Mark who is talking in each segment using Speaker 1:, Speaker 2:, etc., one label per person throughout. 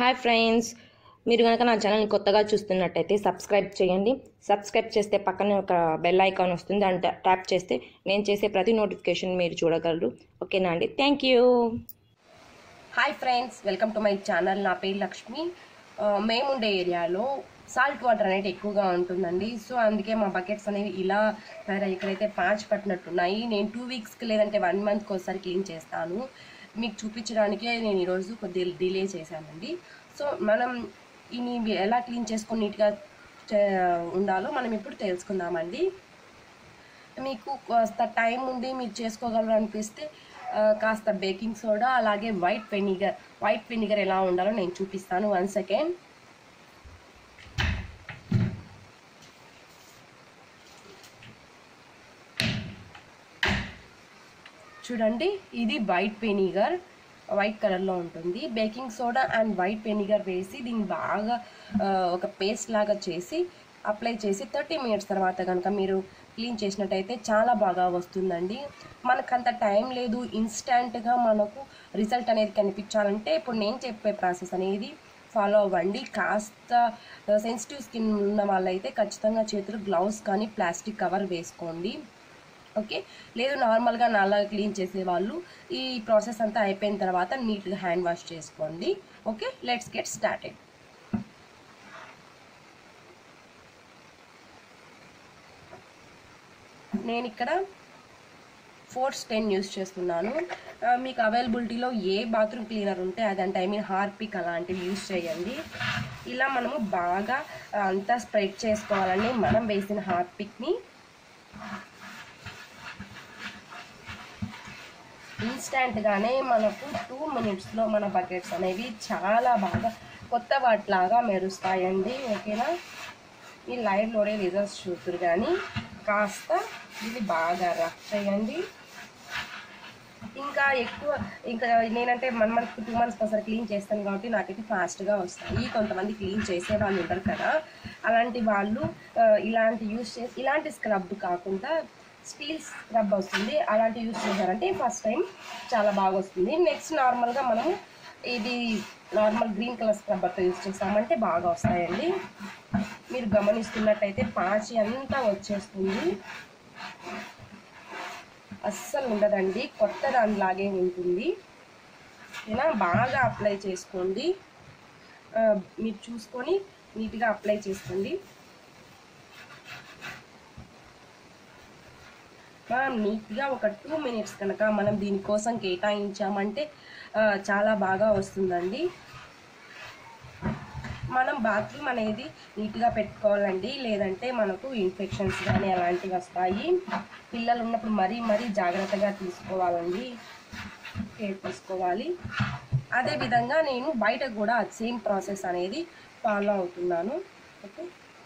Speaker 1: hi friends మీరు కనుక నా ఛానల్ని కొత్తగా చూస్తున్నట్టయితే సబ్స్క్రైబ్ చేయండి సబ్స్క్రైబ్ చేస్తే పక్కనే ఒక బెల్ ఐకాన్ వస్తుంది దాన్ని టా- ట్యాప్ చేస్తే నేను చేసే ప్రతి నోటిఫికేషన్ మీరు చూడగలరు ఓకేనా అండి thank you hi friends welcome to my channel నా పేరు లక్ష్మి ఆ, మేముండే ఏరియాలో సాల్ట్ వాటర్ అనేది ఎక్కువగా ఉంటుందండి సో అందుకే మా బకెట్స్ అనేవి ఇలా తయారయ్యి ఇక్కడైతే ప్యాచ్ పట్టినట్టున్నాయి నేను టూ వీక్స్కి లేదంటే వన్ మంత్కి ఒకసారి క్లీన్ చేస్తాను మీకు చూపించడానికే నేను ఈరోజు కొద్దిగా డిలే చేశానండి సో మనం ఇవి ఎలా క్లీన్ చేసుకొని నీట్గా చే- ఉండాలో మనం ఇప్పుడు తెలుసుకుందామండి మీకు కాస్త టైం ఉండి మీరు చేసుకోగలరు అనిపిస్తే ఆ, కాస్త బేకింగ్ సోడా అలాగే వైట్ వెనిగర్ వైట్ వెనిగర్ ఎలా ఉండాలో నేను చూపిస్తాను వన్ సెకండ్ చూడండి ఇది వైట్ వెనిగర్ వైట్ కలర్లో ఉంటుంది baking soda and white vinegar వేసి దీన్ని బాగా ఆ, ఒక పేస్ట్ లాగా చేసి అప్లై చేసి థర్టీ మినిట్స్ తర్వాత కనుక మీరు క్లీన్ చేసినట్టయితే చాలా బాగా వస్తుందండి మనకంత టైం లేదు ఇన్స్టంట్గా మనకు రిజల్ట్ అనేది కనిపించాలంటే ఇప్పుడు నేను చెప్పే ప్రాసెస్ అనేది ఫాలో అవ్వండి కాస్త సెన్సిటివ్ స్కిన్ ఉన్న వాళ్ళైతే ఖచ్చితంగా చేతులు గ్లౌస్ కానీ ప్లాస్టిక్ కవర్ వేసుకోండి ఓకే లేదు నార్మల్గా నల్ల క్లీన్ చేసే వాళ్ళు ఈ ప్రాసెస్ అంతా అయిపోయిన తర్వాత నీట్గా హ్యాండ్ వాష్ చేసుకోండి ఓకే లెట్స్ గెట్ స్టార్టెడ్ నేను ఇక్కడ ఫోర్స్ టెన్ యూస్ చేస్తున్నాను ఆ, మీకు అవైలబిలిటీలో ఏ బాత్రూమ్ క్లీనర్ ఉంటే అదంటే ఐ మీన్ హార్పిక్ అలాంటివి యూస్ చేయండి ఇలా మనము బాగా ఆ, అంతా స్ప్రెడ్ చేసుకోవాలని మనం వేసిన హార్పిక్ని ఇన్స్టంట్గానే మనకు టూ మినిట్స్లో మన బకెట్స్ అనేవి చాలా బాగా కొత్త వాటిలాగా మెరుస్తాయండి ఓకేనా ఈ లైవ్లోనే రిజల్ట్స్ చూద్దరు కానీ కాస్త ఇది బాగా రఫ్ చేయండి ఇంకా ఎక్కువ ఇంకా నేనంటే వన్ మంత్ టూ మంత్స్కి ఒకసారి క్లీన్ చేస్తాను కాబట్టి నాకైతే ఫాస్ట్గా వస్తాయి కొంతమంది క్లీన్ చేసే వాళ్ళు ఉంటారు కదా అలాంటి వాళ్ళు ఆ, ఇలాంటి యూస్ చేసి ఇలాంటి స్క్రబ్ కాకుండా స్టీల్ స్క్రబ్ వస్తుంది అలాంటి యూస్ చేశారంటే ఫస్ట్ టైం చాలా బాగా వస్తుంది నెక్స్ట్ నార్మల్గా మనము ఇది నార్మల్ గ్రీన్ కలర్ స్క్రబ్బర్తో యూస్ చేసామంటే బాగా వస్తాయండి మీరు గమనిస్తున్నట్టయితే పాచి అంతా వచ్చేస్తుంది అస్సలు ఉండదండి కొత్త దానిలాగే ఉంటుంది ఓకేనా బాగా అప్లై చేసుకోండి ఆ, మీరు చూసుకొని నీట్గా అప్లై చేసుకోండి మనం నీట్గా ఒక టూ మినిట్స్ కనుక మనం దీనికోసం కేటాయించామంటే ఆ, చాలా బాగా వస్తుందండి మనం బాత్రూమ్ అనేది నీట్గా పెట్టుకోవాలండి లేదంటే మనకు ఇన్ఫెక్షన్స్ కానీ అలాంటివి వస్తాయి పిల్లలు ఉన్నప్పుడు మరీ మరీ జాగ్రత్తగా తీసుకోవాలండి కేర్ తీసుకోవాలి అదేవిధంగా నేను బయట కూడా సేమ్ ప్రాసెస్ అనేది ఫాలో అవుతున్నాను ఓకే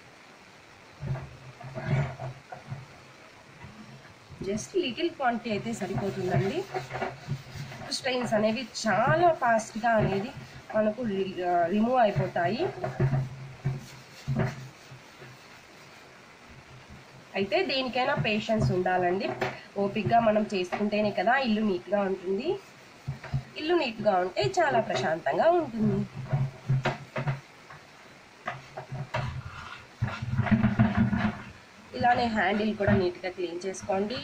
Speaker 1: జస్ట్ లిటిల్ క్వాంటిటీ అయితే సరిపోతుందండి స్ట్రెయిన్స్ అనేవి చాలా ఫాస్ట్గా అనేది మనకు రిమూవ్ అయిపోతాయి అయితే దేనికైనా పేషెన్స్ ఉండాలండి ఓపిక్గా మనం చేసుకుంటేనే కదా ఇల్లు నీట్గా ఉంటుంది ఇల్లు నీట్గా ఉంటే చాలా ప్రశాంతంగా ఉంటుంది ఇలానే హ్యాండిల్ కూడా నీట్గా క్లీన్ చేసుకోండి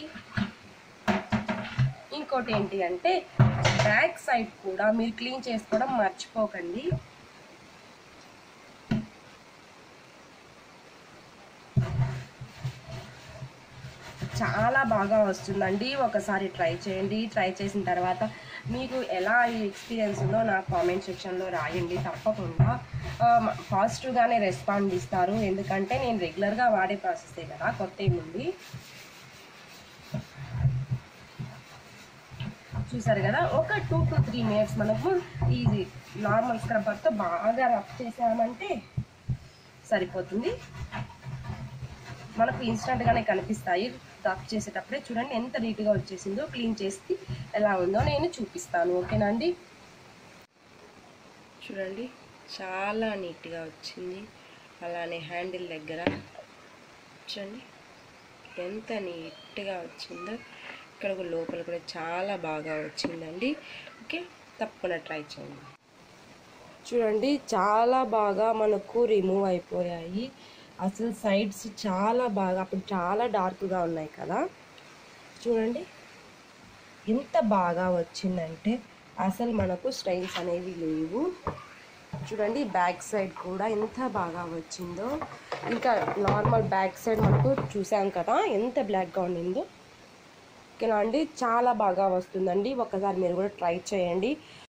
Speaker 1: ఇంకోటి ఏంటి అంటే బ్యాక్ సైడ్ కూడా మీరు క్లీన్ చేసుకోవడం మర్చిపోకండి చాలా బాగా వస్తుందండి ఒకసారి ట్రై చేయండి ట్రై చేసిన తర్వాత మీకు ఎలా ఈ ఎక్స్పీరియన్స్ ఉందో నాకు కామెంట్ సెక్షన్లో రాయండి తప్పకుండా పాజిటివ్గానే రెస్పాండ్ ఇస్తారు ఎందుకంటే నేను రెగ్యులర్గా వాడే ప్రాసెసే కదా కొత్త ఏముంది చూసారు కదా ఒక టూ టు త్రీ మినిట్స్ మనము ఈ నార్మల్ స్క్రబ్బర్తో బాగా రఫ్ చేసామంటే సరిపోతుంది మనకు ఇన్స్టెంట్గానే కనిపిస్తాయి రఫ్ చేసేటప్పుడే చూడండి ఎంత నీట్గా వచ్చేసిందో క్లీన్ చేసి ఎలా ఉందో నేను చూపిస్తాను ఓకేనా అండి చూడండి చాలా నీట్గా వచ్చింది అలానే హ్యాండిల్ దగ్గర చూడండి ఎంత నీట్గా వచ్చిందో ఇక్కడ కూడా లోపల కూడా చాలా బాగా వచ్చిందండి ఓకే తప్పకుండా ట్రై చేయండి
Speaker 2: చూడండి చాలా బాగా మనకు రిమూవ్ అయిపోయాయి అసలు సైడ్స్ చాలా బాగా అప్పుడు చాలా డార్క్గా ఉన్నాయి కదా చూడండి ఎంత బాగా వచ్చిందంటే అసలు మనకు స్టైల్స్ అనేవి లేవు చూడండి బ్యాక్ సైడ్ కూడా ఎంత బాగా వచ్చిందో ఇంకా నార్మల్ బ్యాక్ సైడ్ మనకు చూసాం కదా ఎంత బ్లాక్గా ఉండిందో ఓకేనా అండి చాలా బాగా వస్తుందండి ఒకసారి మీరు కూడా ట్రై చేయండి